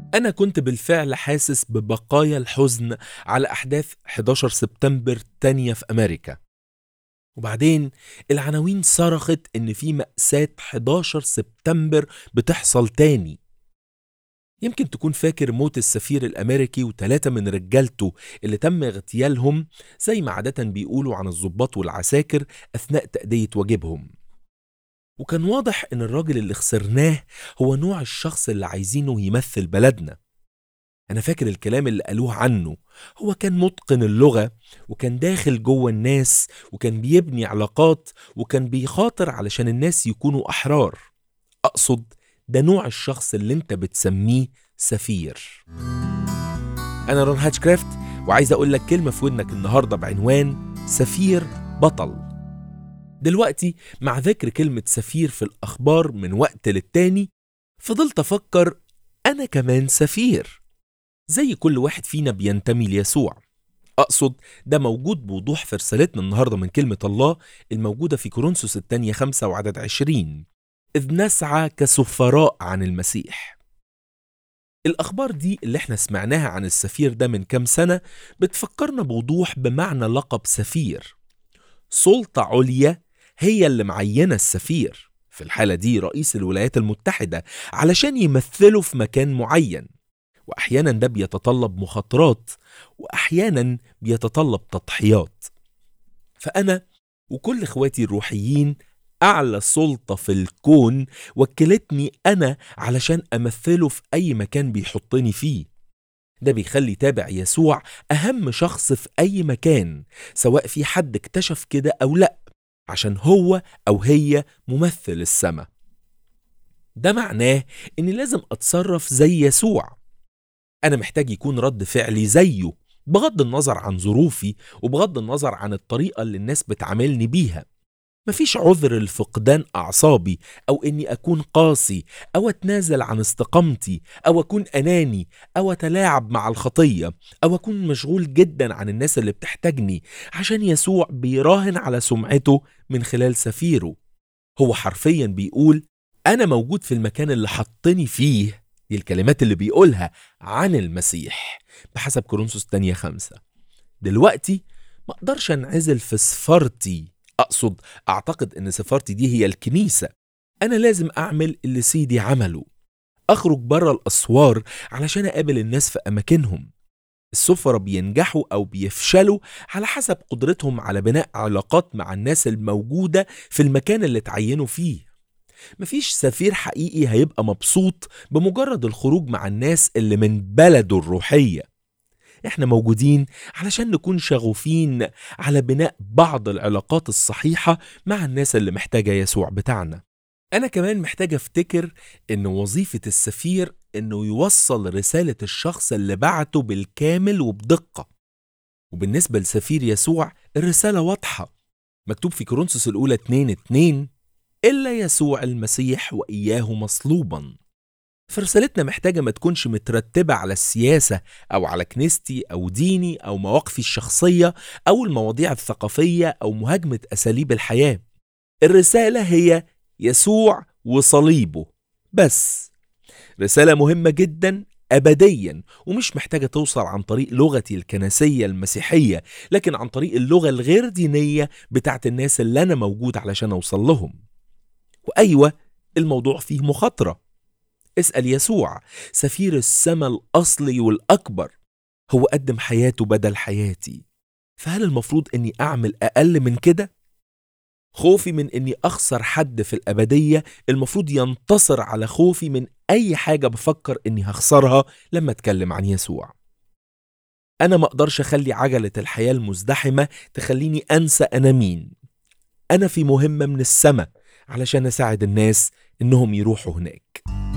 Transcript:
أنا كنت بالفعل حاسس ببقايا الحزن على أحداث 11 سبتمبر تانية في أمريكا وبعدين العناوين صرخت إن في مأساة 11 سبتمبر بتحصل تاني يمكن تكون فاكر موت السفير الأمريكي وثلاثة من رجالته اللي تم اغتيالهم زي ما عادة بيقولوا عن الضباط والعساكر أثناء تأدية واجبهم وكان واضح إن الراجل اللي خسرناه هو نوع الشخص اللي عايزينه يمثل بلدنا أنا فاكر الكلام اللي قالوه عنه هو كان متقن اللغة وكان داخل جوه الناس وكان بيبني علاقات وكان بيخاطر علشان الناس يكونوا أحرار أقصد ده نوع الشخص اللي انت بتسميه سفير أنا رون هاتشكرافت وعايز أقول لك كلمة في ودنك النهاردة بعنوان سفير بطل دلوقتي مع ذكر كلمة سفير في الأخبار من وقت للتاني فضلت أفكر أنا كمان سفير زي كل واحد فينا بينتمي ليسوع أقصد ده موجود بوضوح في رسالتنا النهاردة من كلمة الله الموجودة في كورنثوس الثانية خمسة وعدد عشرين إذ نسعى كسفراء عن المسيح الأخبار دي اللي احنا سمعناها عن السفير ده من كام سنة بتفكرنا بوضوح بمعنى لقب سفير سلطة عليا هي اللي معينة السفير في الحالة دي رئيس الولايات المتحدة علشان يمثله في مكان معين وأحيانا ده بيتطلب مخاطرات وأحيانا بيتطلب تضحيات فأنا وكل إخواتي الروحيين أعلى سلطة في الكون وكلتني أنا علشان أمثله في أي مكان بيحطني فيه ده بيخلي تابع يسوع أهم شخص في أي مكان سواء في حد اكتشف كده أو لأ عشان هو أو هي ممثل السماء ده معناه إني لازم أتصرف زي يسوع أنا محتاج يكون رد فعلي زيه بغض النظر عن ظروفي وبغض النظر عن الطريقة اللي الناس بتعاملني بيها مفيش عذر لفقدان أعصابي أو إني أكون قاسي أو أتنازل عن استقامتي أو أكون أناني أو أتلاعب مع الخطية أو أكون مشغول جدا عن الناس اللي بتحتاجني عشان يسوع بيراهن على سمعته من خلال سفيره هو حرفيا بيقول أنا موجود في المكان اللي حطني فيه دي الكلمات اللي بيقولها عن المسيح بحسب كورنثوس الثانية خمسة دلوقتي ما اقدرش انعزل في سفارتي اقصد اعتقد ان سفارتي دي هي الكنيسة انا لازم اعمل اللي سيدي عمله اخرج بره الاسوار علشان اقابل الناس في اماكنهم السفرة بينجحوا أو بيفشلوا على حسب قدرتهم على بناء علاقات مع الناس الموجودة في المكان اللي اتعينوا فيه مفيش سفير حقيقي هيبقى مبسوط بمجرد الخروج مع الناس اللي من بلده الروحية احنا موجودين علشان نكون شغوفين على بناء بعض العلاقات الصحيحة مع الناس اللي محتاجة يسوع بتاعنا أنا كمان محتاج أفتكر إن وظيفة السفير إنه يوصل رسالة الشخص اللي بعته بالكامل وبدقة وبالنسبة لسفير يسوع الرسالة واضحة مكتوب في كورنثوس الأولى 2 2 إلا يسوع المسيح وإياه مصلوبا فرسالتنا محتاجة ما تكونش مترتبة على السياسة أو على كنيستي أو ديني أو مواقفي الشخصية أو المواضيع الثقافية أو مهاجمة أساليب الحياة الرسالة هي يسوع وصليبه بس رسالة مهمة جدا أبديا ومش محتاجة توصل عن طريق لغتي الكنسية المسيحية لكن عن طريق اللغة الغير دينية بتاعت الناس اللي أنا موجود علشان أوصل لهم وأيوة الموضوع فيه مخاطرة اسأل يسوع سفير السماء الأصلي والأكبر هو قدم حياته بدل حياتي فهل المفروض أني أعمل أقل من كده؟ خوفي من أني أخسر حد في الأبدية المفروض ينتصر على خوفي من أي حاجة بفكر أني هخسرها لما أتكلم عن يسوع أنا ما أقدرش أخلي عجلة الحياة المزدحمة تخليني أنسى أنا مين أنا في مهمة من السماء علشان أساعد الناس إنهم يروحوا هناك